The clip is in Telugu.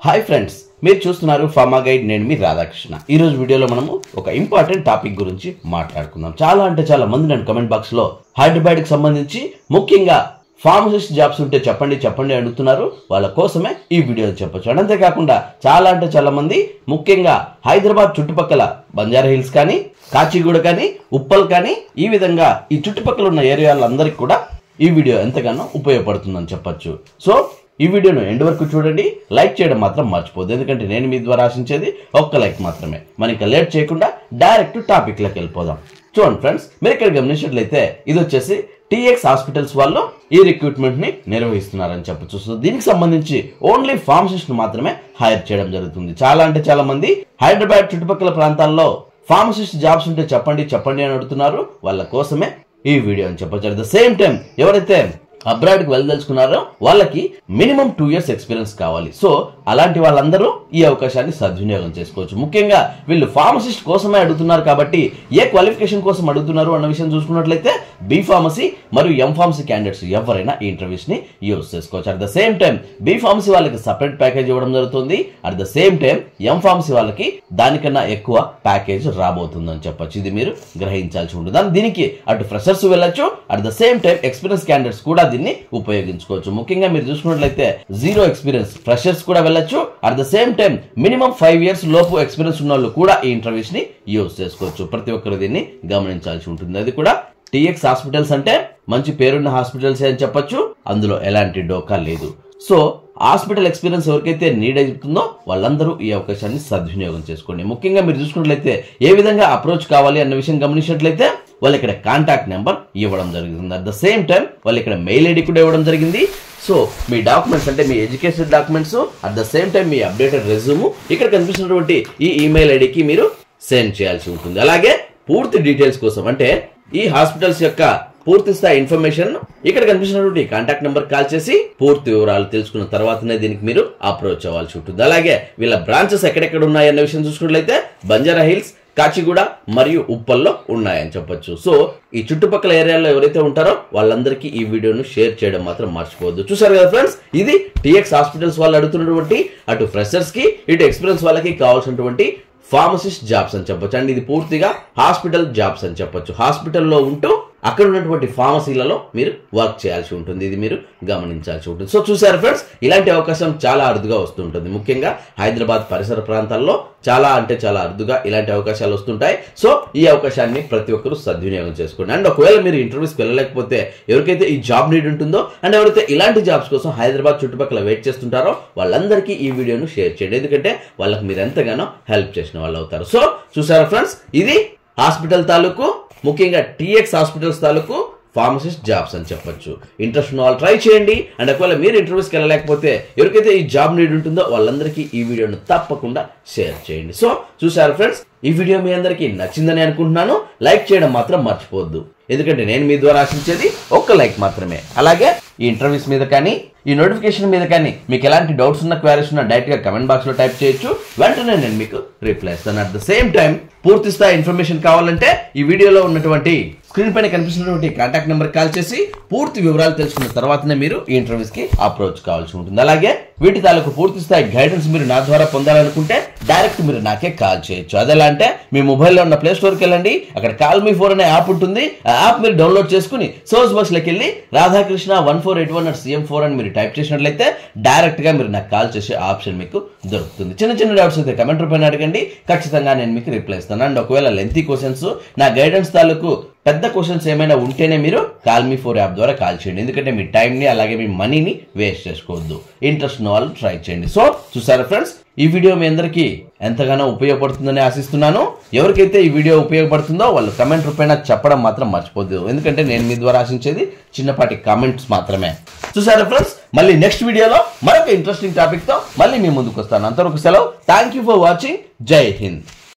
హాయ్ ఫ్రెండ్స్ మీరు చూస్తున్నారు ఫార్మా గైడ్ నేను మీ రాధాకృష్ణ ఈ రోజు వీడియోలో మనము ఒక ఇంపార్టెంట్ టాపిక్ గురించి మాట్లాడుకుందాం చాలా అంటే చాలా మంది నన్ను కమెంట్ బాక్స్ లో హైదరాబాద్ కి సంబంధించి ముఖ్యంగా ఫార్మసిస్ట్ జాబ్స్ ఉంటే చెప్పండి చెప్పండి అడుగుతున్నారు వాళ్ళ కోసమే ఈ వీడియో చెప్పొచ్చు అండ్ అంతేకాకుండా చాలా అంటే చాలా మంది ముఖ్యంగా హైదరాబాద్ చుట్టుపక్కల బంజారా హిల్స్ కానీ కాచిగూడ కానీ ఉప్పల్ కానీ ఈ విధంగా ఈ చుట్టుపక్కల ఉన్న ఏరియాలందరికీ కూడా ఈ వీడియో ఎంతగానో ఉపయోగపడుతుందని చెప్పొచ్చు సో ఈ వీడియోను ఎండ్ వరకు చూడండి లైక్ చేయడం మాత్రం మర్చిపోద్దు ఎందుకంటే నేను మీ ద్వారా ఆశించేది ఒక్క లైక్ మాత్రమే మన ఇంకా లేట్ చేయకుండా డైరెక్ట్ టాపిక్ లోకి వెళ్ళిపోదాం చూడండి ఫ్రెండ్స్ మీరు ఇక్కడ గమనించినట్లయితే ఇది వచ్చేసి టీఎక్స్ హాస్పిటల్స్ వాళ్ళు ఈ రిక్రూట్మెంట్ ని నిర్వహిస్తున్నారని చెప్పొచ్చు సో దీనికి సంబంధించి ఓన్లీ ఫార్మసిస్ట్ మాత్రమే హైర్ చేయడం జరుగుతుంది చాలా అంటే చాలా మంది హైదరాబాద్ చుట్టుపక్కల ప్రాంతాల్లో ఫార్మసిస్ట్ జాబ్స్ ఉంటే చెప్పండి చెప్పండి అని అడుగుతున్నారు వాళ్ళ కోసమే ఈ వీడియో అని చెప్పొచ్చు అట్ ద సేమ్ టైం ఎవరైతే అబ్రాడ్ కి వెళ్ళదలుచుకున్నారో వాళ్ళకి మినిమం టూ ఇయర్స్ ఎక్స్పీరియన్స్ కావాలి సో అలాంటి వాళ్ళందరూ ఈ అవకాశాన్ని సద్వినియోగం చేసుకోవచ్చు ముఖ్యంగా వీళ్ళు ఫార్మసిస్ట్ కోసమే అడుగుతున్నారు కాబట్టి ఏ క్వాలిఫికేషన్ కోసం అడుగుతున్నారు అన్న విషయం చూసుకున్నట్లయితే బి ఫార్మసీ మరియు ఎం ఫార్మసీ క్యాండిడేట్స్ ఎవరైనా ఈ ఇంటర్వ్యూస్ ని యూజ్ చేసుకోవచ్చు at the same time B pharmacy వాళ్ళకి సపరేట్ ప్యాకేజ్ ఇవ్వడం జరుగుతుంది at the same time M pharmacy వాళ్ళకి దానికన్నా ఎక్కువ ప్యాకేజ్ రాబోతుందని చెప్పొచ్చు ఇది మీరు గ్రహించాల్సి ఉంటుంది దాని దీనికి అటు ఫ్రెషర్స్ వెళ్ళొచ్చు at the same time experience candidates కూడా దీన్ని ఉపయోగించుకోవచ్చు ముఖ్యంగా మీరు చూసుకున్నట్లయితే జీరో ఎక్స్పీరియన్స్ ఫ్రెషర్స్ కూడా వెళ్ళొచ్చు at the same time minimum five years లోపు ఎక్స్పీరియన్స్ ఉన్న వాళ్ళు కూడా ఈ ఇంటర్వ్యూస్ ని యూజ్ చేసుకోవచ్చు ప్రతి ఒక్కరు దీన్ని గమనించాల్సి ఉంటుంది అది కూడా టీఎక్స్ హాస్పిటల్స్ అంటే మంచి పేరున్న హాస్పిటల్స్ అని చెప్పొచ్చు అందులో ఎలాంటి డోకా లేదు సో హాస్పిటల్ ఎక్స్పీరియన్స్ ఎవరికైతే నీడ్ అవుతుందో వాళ్ళందరూ ఈ అవకాశాన్ని సద్వినియోగం చేసుకోండి ముఖ్యంగా మీరు చూసుకున్నట్లయితే ఏ విధంగా అప్రోచ్ కావాలి అన్న విషయం గమనించినట్లయితే వాళ్ళు ఇక్కడ కాంటాక్ట్ నెంబర్ ఇవ్వడం జరుగుతుంది అట్ ద సేమ్ టైం వాళ్ళు ఇక్కడ మెయిల్ ఐడి కూడా ఇవ్వడం జరిగింది సో మీ డాక్యుమెంట్స్ అంటే మీ education documents at the same time మీ అప్డేటెడ్ రెజ్యూమ్ ఇక్కడ కనిపిస్తున్నటువంటి ఈ ఈమెయిల్ ఐడికి మీరు సెండ్ చేయాల్సి ఉంటుంది అలాగే పూర్తి డీటెయిల్స్ కోసం అంటే ఈ హాస్పిటల్స్ యొక్క పూర్తి స్థాయి ఇన్ఫర్మేషన్ ఇక్కడ కనిపిస్తున్నటువంటి కాంటాక్ట్ నెంబర్ కాల్ చేసి పూర్తి వివరాలు తెలుసుకున్న తర్వాతనే దీనికి మీరు అప్రోచ్ అవ్వాల్సి ఉంటుంది అలాగే వీళ్ళ బ్రాంచెస్ ఎక్కడెక్కడ ఉన్నాయన్న విషయం చూసుకున్నట్లయితే బంజారా హిల్స్ కాచిగూడ మరియు ఉప్పల్లో ఉన్నాయని చెప్పొచ్చు సో ఈ చుట్టుపక్కల ఏరియాలో ఎవరైతే ఉంటారో వాళ్ళందరికీ ఈ వీడియోను షేర్ చేయడం మాత్రం మర్చిపోవద్దు చూసారు కదా ఫ్రెండ్స్ ఇది టీఎక్స్ హాస్పిటల్స్ వాళ్ళు అడుగుతున్నటువంటి అటు ఫ్రెషర్స్ కి ఇటు ఎక్స్పీరియన్స్ వాళ్ళకి కావాల్సినటువంటి ఫార్మసిస్ట్ జాబ్స్ అని చెప్పొచ్చు అండ్ ఇది పూర్తిగా హాస్పిటల్ జాబ్స్ అని చెప్పొచ్చు హాస్పిటల్లో ఉంటూ అక్కడ ఉన్నటువంటి ఫార్మసీలలో మీరు వర్క్ చేయాల్సి ఉంటుంది ఇది మీరు గమనించాల్సి ఉంటుంది సో చూసారు ఫ్రెండ్స్ ఇలాంటి అవకాశం చాలా అరుదుగా వస్తుంటుంది ముఖ్యంగా హైదరాబాద్ పరిసర ప్రాంతాల్లో చాలా అంటే చాలా అరుదుగా ఇలాంటి అవకాశాలు వస్తుంటాయి సో ఈ అవకాశాన్ని ప్రతి ఒక్కరూ సద్వినియోగం చేసుకోండి అండ్ ఒకవేళ మీరు ఇంటర్వ్యూస్కి వెళ్ళలేకపోతే ఎవరికైతే ఈ జాబ్ నీడ్ ఉంటుందో అండ్ ఎవరైతే ఇలాంటి జాబ్స్ కోసం హైదరాబాద్ చుట్టుపక్కల వెయిట్ చేస్తుంటారో వాళ్ళందరికీ ఈ వీడియోను షేర్ చేయండి ఎందుకంటే వాళ్ళకి మీరు ఎంతగానో హెల్ప్ చేసిన వాళ్ళు అవుతారు సో చూసారా ఫ్రెండ్స్ ఇది హాస్పిటల్ తాలూకు ముఖ్యంగా టీఎక్స్ హాస్పిటల్స్ తాలూకు ఫార్మసిస్ట్ జాబ్స్ అని చెప్పొచ్చు ఇంట్రెస్ట్ ఉన్న వాళ్ళు ట్రై చేయండి అండ్ ఒకవేళ మీరు ఇంటర్వ్యూస్కి వెళ్ళలేకపోతే ఎవరికైతే ఈ జాబ్ నీడ్ ఉంటుందో వాళ్ళందరికీ ఈ వీడియోను తప్పకుండా షేర్ చేయండి సో చూసారు ఫ్రెండ్స్ ఈ వీడియో మీ అందరికీ నచ్చిందని అనుకుంటున్నాను లైక్ చేయడం మాత్రం మర్చిపోవద్దు ఎందుకంటే నేను మీ ద్వారా ఆశించేది ఒక్క లైక్ మాత్రమే అలాగే ఈ ఇంటర్వ్యూస్ మీద కానీ ఈ నోటిఫికేషన్ మీద కానీ మీకు ఎలాంటి డౌట్స్ ఉన్న క్వారీస్ ఉన్న డైరెక్ట్ గా కమెంట్ బాక్స్ లో టైప్ చేయొచ్చు వెంటనే నేను మీకు రిప్లై ఇస్తాను అట్ ద సేమ్ టైం పూర్తి స్థాయి ఇన్ఫర్మేషన్ కావాలంటే ఈ వీడియోలో ఉన్నటువంటి స్క్రీన్ పైన కనిపిస్తున్నటువంటి కాంటాక్ట్ నెంబర్ కాల్ చేసి పూర్తి వివరాలు తెలుసుకున్న తర్వాతనే మీరు ఈ ఇంటర్వ్యూస్ కి అప్రోచ్ కావాల్సి ఉంటుంది అలాగే వీటి తాలూకు పూర్తి స్థాయి గైడెన్స్ మీరు నా ద్వారా పొందాలనుకుంటే డైరెక్ట్ మీరు నాకే కాల్ చేయొచ్చు అదెలా అంటే మీ మొబైల్లో ఉన్న ప్లే స్టోర్కి వెళ్ళండి అక్కడ కాల్ మీ ఫోర్ అనే యాప్ ఉంటుంది ఆ యాప్ మీరు డౌన్లోడ్ చేసుకుని సోర్స్ బాక్స్ లోకి వెళ్ళి Radhakrishna one four eight one CM four అని మీరు టైప్ చేసినట్లయితే డైరెక్ట్ గా మీరు నాకు కాల్ చేసే ఆప్షన్ మీకు దొరుకుతుంది చిన్న చిన్న డౌట్స్ అయితే కమెంట్ రూపాయన అడగండి ఖచ్చితంగా నేను మీకు రిప్లై ఇస్తాను అండ్ ఒకవేళ లెంతీ క్వశ్చన్స్ నా గైడెన్స్ తాలూకు పెద్ద క్వశ్చన్స్ ఏమైనా ఉంటేనే మీరు కాల్ మీ ఫోర్ యాప్ ద్వారా కాల్ చేయండి ఎందుకంటే మీ టైంని అలాగే మీ మనీని వేస్ట్ చేసుకోవద్దు ఇంట్రెస్ట్ ఉన్న వాళ్ళు ట్రై చేయండి సో చూసారా ఫ్రెండ్స్ ఈ వీడియో మీ అందరికీ ఎంతగానో ఉపయోగపడుతుందని ఆశిస్తున్నాను ఎవరికైతే ఈ వీడియో ఉపయోగపడుతుందో వాళ్ళు కమెంట్ రూపేణ చెప్పడం మాత్రం మర్చిపోద్దు ఎందుకంటే నేను మీ ద్వారా ఆశించేది చిన్నపాటి కామెంట్స్ మాత్రమే చూసారా ఫ్రెండ్స్ మళ్ళీ నెక్స్ట్ వీడియోలో మరొక ఇంట్రెస్టింగ్ టాపిక్ తో మళ్ళీ మీ ముందుకు వస్తాను అంతవరకు సెలవు థ్యాంక్ యూ ఫర్ వాచింగ్ జై హింద్